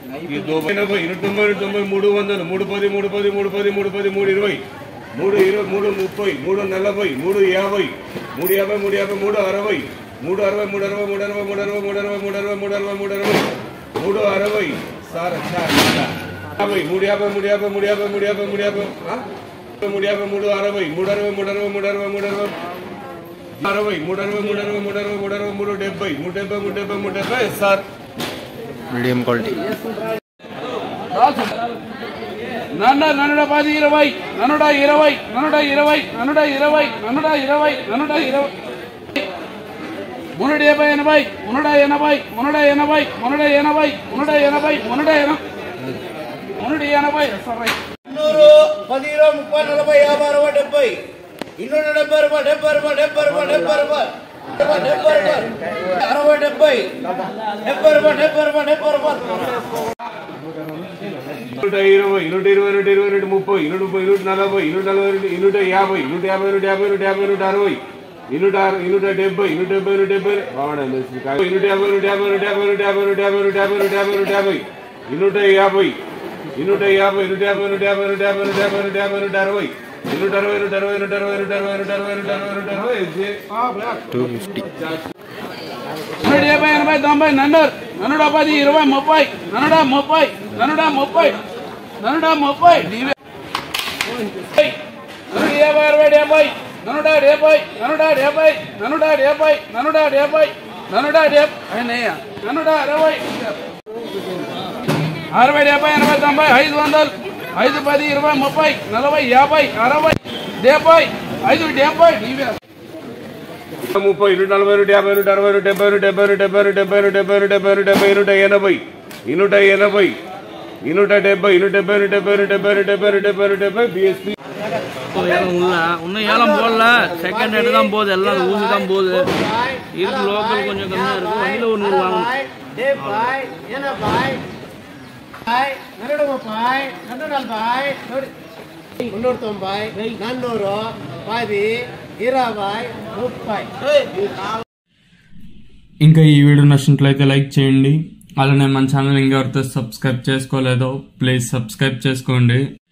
ఈ తొంభై ఎనభై ఇరవై తొంభై తొంభై మూడు వందలు మూడు పది మూడు పది మూడు పది మూడు పది మూడు ఇరవై మూడు ఇరవై మూడు ముప్పై మూడు నలభై మూడు యాభై మూడు యాభై మూడు యాభై మూడు అరవై మూడు అరవై మూడు అరవై మూడు అరవై మూడు అరవై మూడు అరవై మూడు అరవై మూడు అరవై మూడు అరవై మూడు అరవై సార్ సార్ యాభై మూడు యాభై మూడు యాభై మూడు యాభై మూడు యాభై మూడు యాభై ఆ? మూడు యాభై మూడు అరవై మూడు అరవై మూడు అరవై మూడు అరవై మూడు అరవై అరవై మూడు అరవై మూడు అరవై మూడు అరవై మూడు అరవై మూడు డెబ్బై మూడు డెబ్బై మూడు డెబ్బై మూడు డెబ్బై సార్ మీడియం క్వాలిటీ నన్న నన్నుడ పది ఇరవై నన్నుడ ఇరవై నన్నుడ ఇరవై నన్నుడ ఇరవై నన్నుడ ఇరవై నన్నుడ ఇరవై మునుడు డెబ్బై ఎనభై మునుడ ఎనభై మునుడ ఎనభై మునుడ ఎనభై మునుడ ఎనభై మునుడ ఎనభై మునుడు ఎనభై సరే నూరు పది ఇరవై ముప్పై నలభై యాభై అరవై డెబ్బై ఇన్నూట డెబ్బై రూపాయలు డెబ్బై రూపాయలు డెబ్బై రూపాయలు డెబ్బై రూపాయలు డెబ్బై డెబ్బై రూపాయలు అరవై డెబ్బై డెబ్బై రూపాయలు డెబ్బై రూపాయలు డెబ్బై రూపాయలు నూట ఇరవై నూట ఇరవై నూట ఇరవై నూట ముప్పై నూట ముప్పై నూట నలభై నూట నలభై నూట యాభై నూట యాభై నూట యాభై నూట యాభై నూట అరవై నూట నూట డెబ్బై నూట డెబ్బై నూట డెబ్బై బాగుండండి నూట యాభై నూట యాభై నూట యాభై నూట యాభై నూట యాభై నూట యాభై నూట యాభై నూట యాభై నూట యాభై నూట యాభై నూట యాభై నూట యాభై నూట యాభై నూట యాభై నూట యాభై నూట అరవై నూట అరవై నూట అరవై నూట అరవై నూట అరవై నూట అరవై నూట అరవై నూట అరవై టూ ఫిఫ్టీ నన్నుడు డెబ్బై ఎనభై తొంభై నన్నుడు నన్నుడ పది ఇరవై ముప్పై నన్నుడ ముప్పై నన్నుడ ముప్పై నన్నుడ ముప్పై నీవే నన్నుడు యాభై అరవై డెబ్బై నన్నుడ డెబ్బై నన్నుడ డెబ్బై నన్నుడ డెబ్బై నన్నుడ డెబ్బై నన్నుడ డెబ్బై నన్నుడ అరవై అరవై డెబ్బై ఎనభై తొంభై ఐదు వందలు ఐదు పది ఇరవై ముప్పై నలభై యాభై అరవై డెబ్బై ఐదు డెబ్బై నీవే ముప్పై నూట నలభై నూట యాభై నూట అరవై నూట డెబ్బై నూట డెబ్బై నూట డెబ్బై నూట డెబ్బై నూట డెబ్బై నూట డెబ్బై నూట డెబ్బై నూట ఎనభై ఈ నూట ఎనభై ఈ నూట డెబ్బై నూట డెబ్బై నూట డెబ్బై నూట డెబ్బై నూట డెబ్బై నూట డెబ్బై నూట డెబ్బై బిఎస్పி ஏலம் உள்ள இன்னும் ஏலம் போடல செகண்ட் ஹேண்டு தான் போகுது எல்லாம் ஊசி தான் போகுது இருக்கு லோக்கல் கொஞ்சம் கம்மியா இருக்கு வண்டியில ஒரு நூறு வாங்கணும் డెబ్బై ఎనభై నూట ముప్పై నూట నలభై మున్నూట తొంభై నన్నూరు పది ఇరవై ముప్పై ఇంకా ఈ వీడియో నచ్చినట్లయితే లైక్ చేయండి అలానే మన ఛానల్ ఇంకెవరితో సబ్స్క్రైబ్ చేసుకోలేదో ప్లీజ్ సబ్స్క్రైబ్ చేసుకోండి